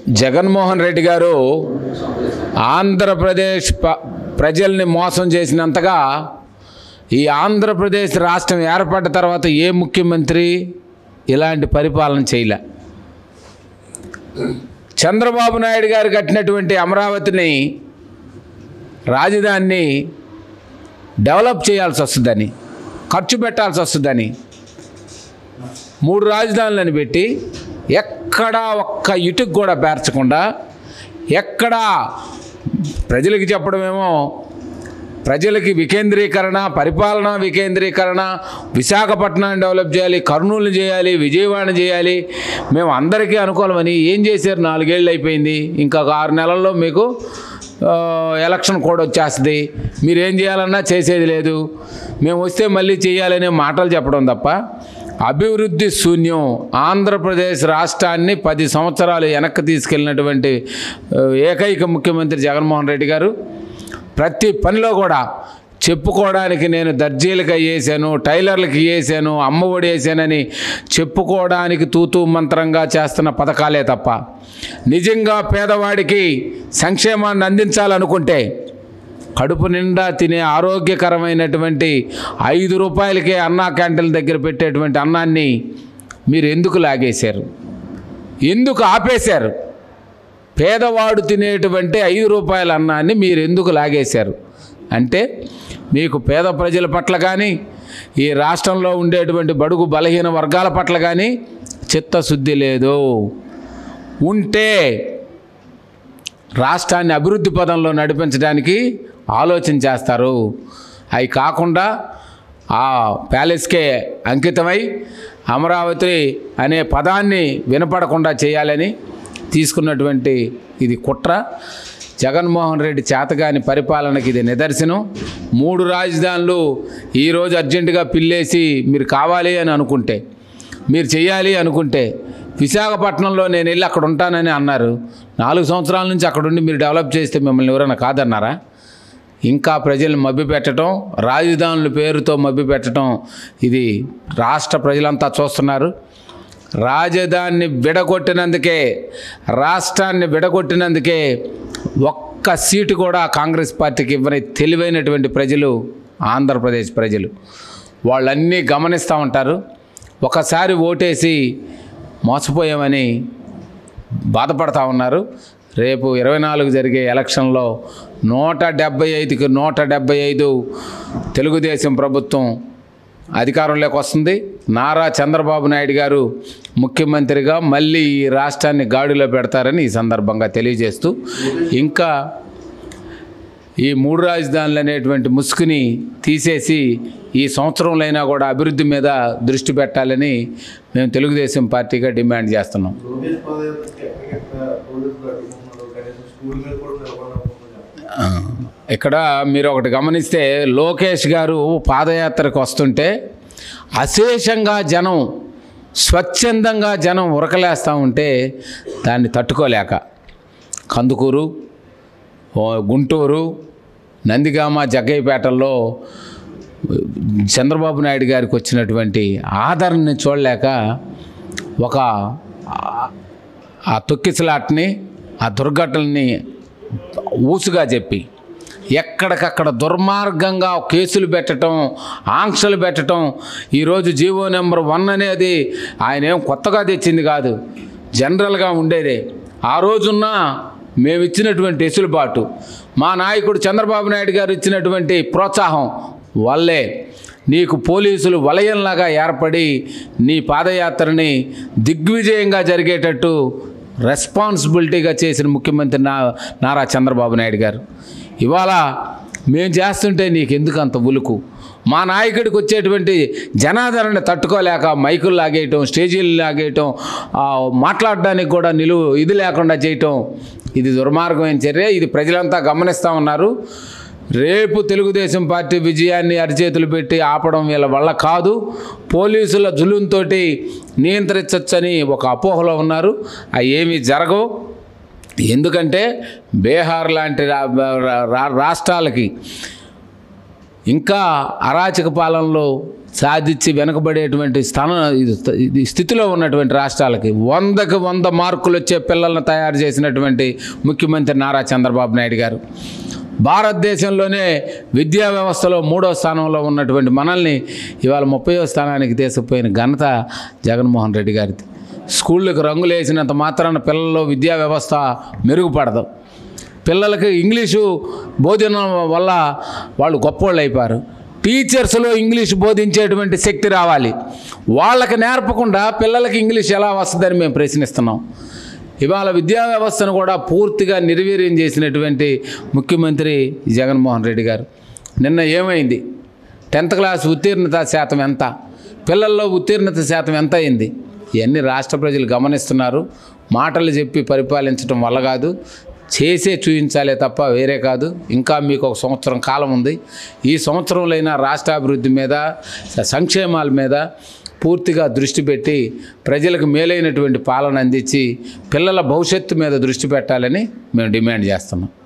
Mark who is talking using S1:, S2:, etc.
S1: జగన్మోహన్ రెడ్డి గారు ఆంధ్రప్రదేశ్ ప- ప్రజల్ని మోసం చేసినంతగా ఈ ఆంధ్రప్రదేశ్ రాష్ట్రం ఏర్పడ్డ తర్వాత ఏ ముఖ్యమంత్రి ఇలాంటి పరిపాలన చేయలే చంద్రబాబు నాయుడు గారు కట్టినటువంటి అమరావతిని రాజధానిని డెవలప్ చేయాల్సి వస్తుందని ఖర్చు పెట్టాల్సి వస్తుందని మూడు రాజధానులను పెట్టి ఎక్కడా ఒక్క ఇటుకు కూడా పేర్చకుండా ఎక్కడా ప్రజలకి చెప్పడమేమో ప్రజలకి వికేంద్రీకరణ పరిపాలన వికేంద్రీకరణ విశాఖపట్నాన్ని డెవలప్ చేయాలి కర్నూలు చేయాలి విజయవాడ చేయాలి మేము అందరికీ అనుకూలమని ఏం చేశారు నాలుగేళ్ళు అయిపోయింది ఇంకా ఒక ఆరు నెలల్లో మీకు ఆ, ఎలక్షన్ కోడ్ వచ్చేస్తుంది మీరు ఏం చేయాలన్నా చేసేది లేదు మేము వస్తే మళ్ళీ చేయాలనే మాటలు చెప్పడం తప్ప అభివృద్ధి శూన్యం ఆంధ్రప్రదేశ్ రాష్ట్రాన్ని పది సంవత్సరాలు వెనక్కి తీసుకెళ్ళినటువంటి ఆ, ఏకైక ముఖ్యమంత్రి జగన్మోహన్ రెడ్డి గారు ప్రతి పనిలో కూడా చెప్పుకోవడానికి నేను దర్జీలకు వేసాను టైలర్లకి వేసాను అమ్మఒడి వేసానని చెప్పుకోవడానికి తూతూ మంత్రంగా చేస్తున్న పథకాలే తప్ప నిజంగా పేదవాడికి సంక్షేమాన్ని అందించాలనుకుంటే కడుపు నిండా తినే ఆరోగ్యకరమైనటువంటి ఐదు రూపాయలకే అన్నా క్యాంటీన్ దగ్గర పెట్టేటువంటి అన్నాన్ని మీరు ఎందుకు లాగేశారు ఎందుకు ఆపేశారు పేదవాడు తినేటువంటి ఐదు రూపాయల అన్నాన్ని మీరు ఎందుకు లాగేశారు అంటే మీకు పేద ప్రజల పట్ల కానీ ఈ రాష్ట్రంలో ఉండేటువంటి బడుగు బలహీన వర్గాల పట్ల కానీ చిత్తశుద్ధి లేదు ఉంటే రాష్ట్రాన్ని అభివృద్ధి పదంలో నడిపించడానికి ఆలోచన చేస్తారు అవి కాకుండా ఆ ప్యాలెస్కే అంకితమై అమరావతి అనే పదాన్ని వినపడకుండా చేయాలని తీసుకున్నటువంటి ఇది కుట్ర జగన్మోహన్ రెడ్డి చేతగాని పరిపాలనకి ఇది నిదర్శనం మూడు రాజధానులు ఈరోజు అర్జెంటుగా పిల్లేసి మీరు కావాలి అని అనుకుంటే మీరు చేయాలి అనుకుంటే విశాఖపట్నంలో నేను వెళ్ళి అక్కడ ఉంటానని అన్నారు నాలుగు సంవత్సరాల నుంచి అక్కడ ఉండి మీరు డెవలప్ చేస్తే మిమ్మల్ని ఎవరైనా కాదన్నారా ఇంకా ప్రజల్ని మభ్యపెట్టడం రాజధానుల పేరుతో మభ్యపెట్టడం ఇది రాష్ట్ర ప్రజలంతా చూస్తున్నారు రాజధానిని విడగొట్టినందుకే రాష్ట్రాన్ని విడగొట్టినందుకే ఒక్క సీటు కూడా కాంగ్రెస్ పార్టీకి ఇవ్వని తెలివైనటువంటి ప్రజలు ఆంధ్రప్రదేశ్ ప్రజలు వాళ్ళన్నీ గమనిస్తూ ఉంటారు ఒకసారి ఓటేసి మోసపోయామని బాధపడతా ఉన్నారు రేపు ఇరవై నాలుగు జరిగే ఎలక్షన్లో నూట డెబ్బై ఐదుకి నూట డెబ్బై ఐదు తెలుగుదేశం ప్రభుత్వం అధికారంలోకి వస్తుంది నారా చంద్రబాబు నాయుడు గారు ముఖ్యమంత్రిగా మళ్ళీ ఈ రాష్ట్రాన్ని గాడిలో పెడతారని ఈ సందర్భంగా తెలియజేస్తూ ఇంకా ఈ మూడు రాజధానులు అనేటువంటి ముసుగుని తీసేసి ఈ సంవత్సరంలో కూడా అభివృద్ధి మీద దృష్టి పెట్టాలని మేము తెలుగుదేశం పార్టీగా డిమాండ్ చేస్తున్నాం
S2: లోకేష్ పాదయాత్రకి ఎక్కడికెక్కడ పోలీసులు అడ్డుకుంటున్నారు కనీసం స్కూల్ మీద కూడా నిలబడకపోతున్నారు
S1: ఆ, ఇక్కడ మీరు ఒకటి గమనిస్తే లోకేష్ గారు పాదయాత్రకు వస్తుంటే అశేషంగా జనం స్వచ్ఛందంగా జనం ఉరకలేస్తూ ఉంటే దాన్ని తట్టుకోలేక కందుకూరు ఓ గుంటూరు నందిగామ జగ్గయ్యపేటల్లో చంద్రబాబు నాయుడు గారికి వచ్చినటువంటి ఆదరణని చూడలేక ఒక ఆ- ఆ తొక్కిసలాట్ని ఆ దుర్ఘటనని ఊసుగా చెప్పి ఎక్కడికక్కడ దుర్మార్గంగా కేసులు పెట్టడం ఆంక్షలు పెట్టడం ఈరోజు జీవో నెంబర్ వన్ అనేది ఆయన ఏం కొత్తగా తెచ్చింది కాదు జనరల్గా ఉండేదే ఆ రోజున్న మేము ఇచ్చినటువంటి ఎసులుబాటు మా నాయకుడు చంద్రబాబు నాయుడు గారు ఇచ్చినటువంటి ప్రోత్సాహం వల్లే నీకు పోలీసులు వలయంలాగా ఏర్పడి నీ పాదయాత్రని దిగ్విజయంగా జరిగేటట్టు రెస్పాన్సిబిలిటీగా చేసిన ముఖ్యమంత్రి నా నారా చంద్రబాబు నాయుడు గారు ఇవాళ మేము చేస్తుంటే నీకు ఎందుకు అంత ఉలుకు మా నాయకుడికి వచ్చేటువంటి జనాదరణ తట్టుకోలేక మైకులు లాగేయటం స్టేజీలు లాగేయటం ఆ, మాట్లాడడానికి కూడా నిలువు ఇది లేకుండా చేయటం ఇది దుర్మార్గమైన చర్య ఇది ప్రజలంతా గమనిస్తూ ఉన్నారు రేపు తెలుగుదేశం పార్టీ విజయాన్ని అరిచేతులు పెట్టి ఆపడం వీళ్ళ వల్ల కాదు పోలీసుల జులుంతో నియంత్రించవచ్చని ఒక అపోహలో ఉన్నారు అవి ఏమీ జరగవు ఎందుకంటే బీహార్ లాంటి రా- రా- రా- రాష్ట్రాలకి ఇంకా అరాచక పాలనలో సాధించి వెనకబడేటువంటి స్థానం ఇది ఇది స్థితిలో ఉన్నటువంటి రాష్ట్రాలకి వందకు వంద మార్కులు వచ్చే పిల్లలను తయారు చేసినటువంటి ముఖ్యమంత్రి నారా చంద్రబాబు నాయుడు గారు భారతదేశంలోనే విద్యా వ్యవస్థలో మూడో స్థానంలో ఉన్నటువంటి మనల్ని ఇవాళ ముప్పయో స్థానానికి తీసుకుపోయిన ఘనత జగన్మోహన్ రెడ్డి గారిది స్కూళ్ళకు రంగులు వేసినంత మాత్రాన పిల్లల్లో విద్యా వ్యవస్థ మెరుగుపడదు పిల్లలకి ఇంగ్లీషు బోధనం వల్ల వాళ్ళు గొప్పోళ్ళు అయిపోయారు టీచర్స్లో ఇంగ్లీష్ బోధించేటువంటి శక్తి రావాలి వాళ్ళకి నేర్పకుండా పిల్లలకి ఇంగ్లీష్ ఎలా వస్తుందని మేము ప్రశ్నిస్తున్నాం ఇవాళ విద్యా వ్యవస్థను కూడా పూర్తిగా నిర్వీర్యం చేసినటువంటి ముఖ్యమంత్రి జగన్మోహన్ రెడ్డి గారు నిన్న ఏమైంది టెన్త్ క్లాస్ ఉత్తీర్ణత శాతం ఎంత పిల్లల్లో ఉత్తీర్ణత శాతం ఎంత అయింది ఇవన్నీ రాష్ట్ర ప్రజలు గమనిస్తున్నారు మాటలు చెప్పి పరిపాలించడం వల్ల కాదు చేసే చూపించాలే తప్ప వేరే కాదు ఇంకా మీకు ఒక సంవత్సరం కాలం ఉంది ఈ సంవత్సరంలో రాష్ట్రాభివృద్ధి మీద సంక్షేమాల మీద పూర్తిగా దృష్టి పెట్టి ప్రజలకు మేలైనటువంటి పాలన అందించి పిల్లల భవిష్యత్తు మీద దృష్టి పెట్టాలని మేము డిమాండ్ చేస్తున్నాం